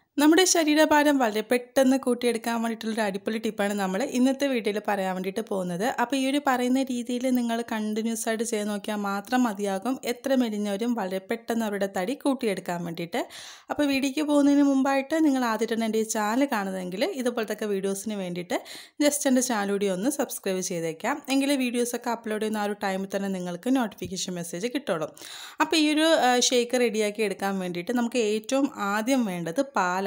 നമ്മുടെ ശരീരഭാരം വളരെ പെട്ടെന്ന് കൂട്ടിയെടുക്കാൻ വേണ്ടിയിട്ടുള്ളൊരു അടിപൊളി ടിപ്പാണ് നമ്മൾ ഇന്നത്തെ വീഡിയോയിൽ പറയാൻ വേണ്ടിയിട്ട് പോകുന്നത് അപ്പോൾ ഈ ഒരു പറയുന്ന രീതിയിൽ നിങ്ങൾ കണ്ടിന്യൂസ് ആയിട്ട് ചെയ്ത് നോക്കിയാൽ മാത്രം മതിയാകും എത്ര മെലിഞ്ഞവരും വളരെ പെട്ടെന്ന് അവരുടെ തടി കൂട്ടിയെടുക്കാൻ വേണ്ടിയിട്ട് അപ്പോൾ വീഡിയോയ്ക്ക് പോകുന്നതിന് മുമ്പായിട്ട് നിങ്ങൾ ആദ്യമായിട്ടാണ് എൻ്റെ ഈ ചാനൽ കാണുന്നതെങ്കിൽ ഇതുപോലത്തെ വീഡിയോസിന് വേണ്ടിയിട്ട് ജസ്റ്റ് എൻ്റെ ചാനൽ കൂടി ഒന്ന് സബ്സ്ക്രൈബ് ചെയ്തേക്കാം എങ്കിലേ വീഡിയോസൊക്കെ അപ്ലോഡ് ചെയ്യുന്ന ആ ഒരു ടൈമിൽ തന്നെ നിങ്ങൾക്ക് നോട്ടിഫിക്കേഷൻ മെസ്സേജ് കിട്ടുള്ളൂ അപ്പോൾ ഈ ഒരു ഷേക്ക് റെഡിയാക്കി എടുക്കാൻ വേണ്ടിയിട്ട് നമുക്ക് ഏറ്റവും ആദ്യം വേണ്ടത് പാലാണ്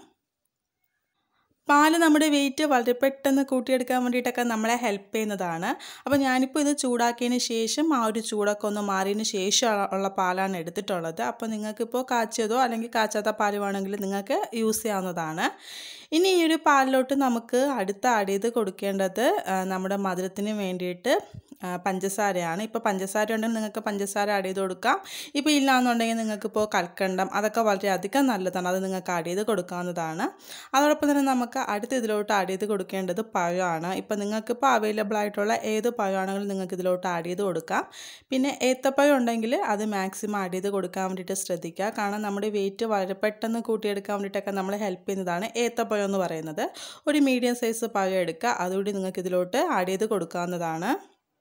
പാല് നമ്മുടെ വെയിറ്റ് വളരെ പെട്ടെന്ന് കൂട്ടിയെടുക്കാൻ വേണ്ടിയിട്ടൊക്കെ നമ്മളെ ഹെൽപ്പ് ചെയ്യുന്നതാണ് അപ്പോൾ ഞാനിപ്പോൾ ഇത് ചൂടാക്കിയതിന് ശേഷം ആ ഒരു ചൂടൊക്കെ ഒന്ന് മാറിയതിന് ശേഷം ഉള്ള പാലാണ് എടുത്തിട്ടുള്ളത് അപ്പോൾ നിങ്ങൾക്കിപ്പോൾ കാച്ചിയതോ അല്ലെങ്കിൽ കാച്ചാത്ത പാല് വേണമെങ്കിൽ നിങ്ങൾക്ക് യൂസ് ചെയ്യാവുന്നതാണ് ഇനി ഈ ഒരു പാലിലോട്ട് നമുക്ക് അടുത്ത ആഡ് ചെയ്ത് കൊടുക്കേണ്ടത് നമ്മുടെ മധുരത്തിന് വേണ്ടിയിട്ട് പഞ്ചസാരയാണ് ഇപ്പോൾ പഞ്ചസാര ഉണ്ടെങ്കിൽ നിങ്ങൾക്ക് പഞ്ചസാര ആഡ് ചെയ്ത് കൊടുക്കാം ഇപ്പോൾ ഇല്ലയെന്നുണ്ടെങ്കിൽ നിങ്ങൾക്കിപ്പോൾ കൽക്കണ്ടം അതൊക്കെ വളരെയധികം നല്ലതാണ് അത് നിങ്ങൾക്ക് ആഡ് ചെയ്ത് കൊടുക്കാവുന്നതാണ് അതോടൊപ്പം തന്നെ നമുക്ക് അടുത്ത ഇതിലോട്ട് ആഡ് ചെയ്ത് കൊടുക്കേണ്ടത് പഴമാണ് ഇപ്പോൾ നിങ്ങൾക്കിപ്പോൾ അവൈലബിൾ ആയിട്ടുള്ള ഏത് പഴമാണെങ്കിലും നിങ്ങൾക്ക് ഇതിലോട്ട് ആഡ് ചെയ്ത് കൊടുക്കാം പിന്നെ ഏത്തപ്പഴം ഉണ്ടെങ്കിൽ അത് മാക്സിമം ആഡ് ചെയ്ത് കൊടുക്കാൻ വേണ്ടിയിട്ട് ശ്രദ്ധിക്കുക കാരണം നമ്മുടെ വെയിറ്റ് വളരെ പെട്ടെന്ന് കൂട്ടിയെടുക്കാൻ വേണ്ടിയിട്ടൊക്കെ നമ്മളെ ഹെൽപ്പ് ചെയ്യുന്നതാണ് ഏത്തപ്പഴം എന്ന് പറയുന്നത് ഒരു മീഡിയം സൈസ് പഴം എടുക്കുക അതുകൂടി നിങ്ങൾക്ക് ഇതിലോട്ട് ആഡ് ചെയ്ത് കൊടുക്കാവുന്നതാണ്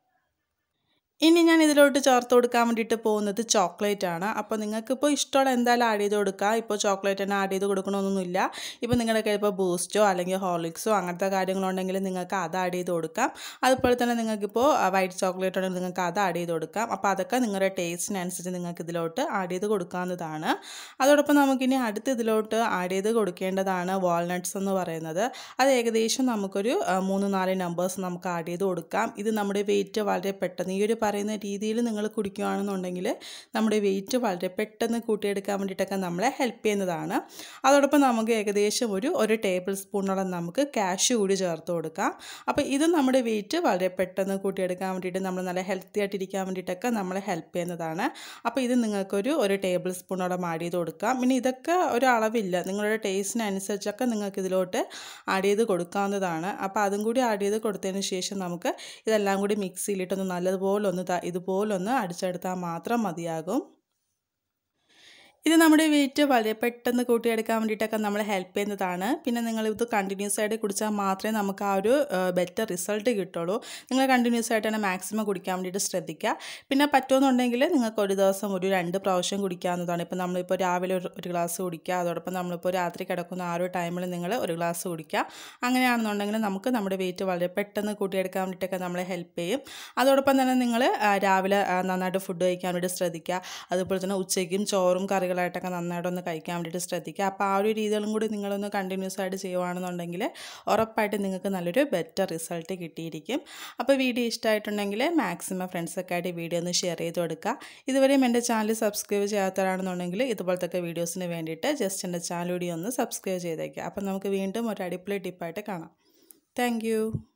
ഇനി ഞാൻ ഇതിലോട്ട് ചേർത്ത് കൊടുക്കാൻ വേണ്ടിയിട്ട് പോകുന്നത് ചോക്ലേറ്റ് ആണ് അപ്പോൾ നിങ്ങൾക്കിപ്പോൾ ഇഷ്ടമുള്ള എന്തായാലും ആഡ് ചെയ്ത് കൊടുക്കുക ഇപ്പോൾ ചോക്ലേറ്റ് തന്നെ ആഡ് ചെയ്ത് കൊടുക്കണമെന്നൊന്നുമില്ല ഇപ്പോൾ നിങ്ങളുടെ കയ്യിൽ ഇപ്പോൾ ബൂസ്റ്റോ അല്ലെങ്കിൽ ഹോർലിക്സോ അങ്ങനത്തെ കാര്യങ്ങളുണ്ടെങ്കിൽ നിങ്ങൾക്ക് അത് ആഡ് ചെയ്ത് കൊടുക്കാം അതുപോലെ തന്നെ നിങ്ങൾക്കിപ്പോൾ വൈറ്റ് ചോക്ലേറ്റ് ഉണ്ടെങ്കിൽ നിങ്ങൾക്ക് അത് ആഡ് ചെയ്ത് കൊടുക്കാം അപ്പോൾ അതൊക്കെ നിങ്ങളുടെ ടേസ്റ്റിനനുസരിച്ച് നിങ്ങൾക്ക് ഇതിലോട്ട് ആഡ് ചെയ്ത് കൊടുക്കാവുന്നതാണ് അതോടൊപ്പം നമുക്കിനി അടുത്ത് ഇതിലോട്ട് ആഡ് ചെയ്ത് കൊടുക്കേണ്ടതാണ് വാൾനട്ട്സ് എന്ന് പറയുന്നത് അത് ഏകദേശം നമുക്കൊരു മൂന്ന് നാല് നമ്പേഴ്സ് നമുക്ക് ആഡ് ചെയ്ത് കൊടുക്കാം ഇത് നമ്മുടെ വെയിറ്റ് വളരെ പെട്ടെന്ന് ഈ ഒരു പറയുന്ന രീതിയിൽ നിങ്ങൾ കുടിക്കുകയാണെന്നുണ്ടെങ്കിൽ നമ്മുടെ വെയിറ്റ് വളരെ പെട്ടെന്ന് കൂട്ടിയെടുക്കാൻ വേണ്ടിയിട്ടൊക്കെ നമ്മളെ ഹെൽപ്പ് ചെയ്യുന്നതാണ് അതോടൊപ്പം നമുക്ക് ഏകദേശം ഒരു ഒരു ടേബിൾ സ്പൂണോളം നമുക്ക് ക്യാഷ് കൂടി ചേർത്ത് കൊടുക്കാം അപ്പോൾ ഇത് നമ്മുടെ വെയിറ്റ് വളരെ പെട്ടെന്ന് കൂട്ടിയെടുക്കാൻ വേണ്ടിയിട്ട് നമ്മൾ നല്ല ഹെൽത്തി ആയിട്ടിരിക്കാൻ വേണ്ടിയിട്ടൊക്കെ നമ്മളെ ഹെൽപ്പ് ചെയ്യുന്നതാണ് അപ്പോൾ ഇത് നിങ്ങൾക്കൊരു ഒരു ടേബിൾ സ്പൂണോളം ആഡ് ചെയ്ത് കൊടുക്കാം പിന്നെ ഇതൊക്കെ ഒരു അളവില്ല നിങ്ങളുടെ ടേസ്റ്റിനനുസരിച്ചൊക്കെ നിങ്ങൾക്ക് ഇതിലോട്ട് ആഡ് ചെയ്ത് കൊടുക്കാവുന്നതാണ് അപ്പോൾ അതും കൂടി ആഡ് ചെയ്ത് കൊടുത്തതിന് ശേഷം നമുക്ക് ഇതെല്ലാം കൂടി മിക്സിയിലിട്ടൊന്ന് നല്ലതുപോലെ ഒന്ന് ഇതുപോലൊന്ന് അടിച്ചെടുത്താൽ മാത്രം മതിയാകും ഇത് നമ്മുടെ വെയിറ്റ് വളരെ പെട്ടെന്ന് കൂട്ടിയെടുക്കാൻ വേണ്ടിയിട്ടൊക്കെ നമ്മളെ ഹെൽപ്പ് ചെയ്യുന്നതാണ് പിന്നെ നിങ്ങൾ ഇത് കണ്ടിന്യൂസ് ആയിട്ട് കുടിച്ചാൽ മാത്രമേ നമുക്ക് ആ ഒരു ബെറ്റർ റിസൾട്ട് കിട്ടുള്ളൂ നിങ്ങൾ കണ്ടിന്യൂസ് ആയിട്ട് തന്നെ മാക്സിമം കുടിക്കാൻ വേണ്ടിയിട്ട് ശ്രദ്ധിക്കുക പിന്നെ പറ്റുമെന്നുണ്ടെങ്കിൽ നിങ്ങൾക്ക് ഒരു ദിവസം ഒരു രണ്ട് പ്രാവശ്യം കുടിക്കാവുന്നതാണ് ഇപ്പോൾ നമ്മളിപ്പോൾ രാവിലെ ഒരു ഗ്ലാസ് കുടിക്കുക അതോടൊപ്പം നമ്മളിപ്പോൾ രാത്രി കിടക്കുന്ന ആ ഒരു ടൈമിൽ നിങ്ങൾ ഒരു ഗ്ലാസ് കുടിക്കുക അങ്ങനെയാണെന്നുണ്ടെങ്കിൽ നമുക്ക് നമ്മുടെ വെയിറ്റ് വളരെ പെട്ടെന്ന് കൂട്ടിയെടുക്കാൻ വേണ്ടിയിട്ടൊക്കെ നമ്മളെ ഹെൽപ്പ് ചെയ്യും അതോടൊപ്പം തന്നെ നിങ്ങൾ രാവിലെ നന്നായിട്ട് ഫുഡ് കഴിക്കാൻ വേണ്ടി ശ്രദ്ധിക്കുക അതുപോലെ തന്നെ ഉച്ചയ്ക്കും ചോറും കറി കറികളായിട്ടൊക്കെ നന്നായിട്ടൊന്ന് കഴിക്കാൻ വേണ്ടിയിട്ട് ശ്രദ്ധിക്കുക അപ്പോൾ ആ ഒരു രീതികളും കൂടി നിങ്ങളൊന്ന് കണ്ടിന്യൂസ് ആയിട്ട് ചെയ്യുവാണെന്നുണ്ടെങ്കിൽ ഉറപ്പായിട്ട് നിങ്ങൾക്ക് നല്ലൊരു ബെറ്റർ റിസൾട്ട് കിട്ടിയിരിക്കും അപ്പോൾ വീഡിയോ ഇഷ്ടമായിട്ടുണ്ടെങ്കിൽ മാക്സിമം ഫ്രണ്ട്സൊക്കെ ആയിട്ട് വീഡിയോ ഒന്ന് ഷെയർ ചെയ്ത് കൊടുക്കുക ഇതുവരെയും എൻ്റെ ചാനൽ സബ്സ്ക്രൈബ് ചെയ്യാത്തവരാണെന്നുണ്ടെങ്കിൽ ഇതുപോലത്തെ വീഡിയോസിന് വേണ്ടിയിട്ട് ജസ്റ്റ് എൻ്റെ ചാനൽ കൂടി ഒന്ന് സബ്സ്ക്രൈബ് ചെയ്തേക്കുക അപ്പോൾ നമുക്ക് വീണ്ടും ഒരു അടിപൊളി ടിപ്പായിട്ട് കാണാം താങ്ക്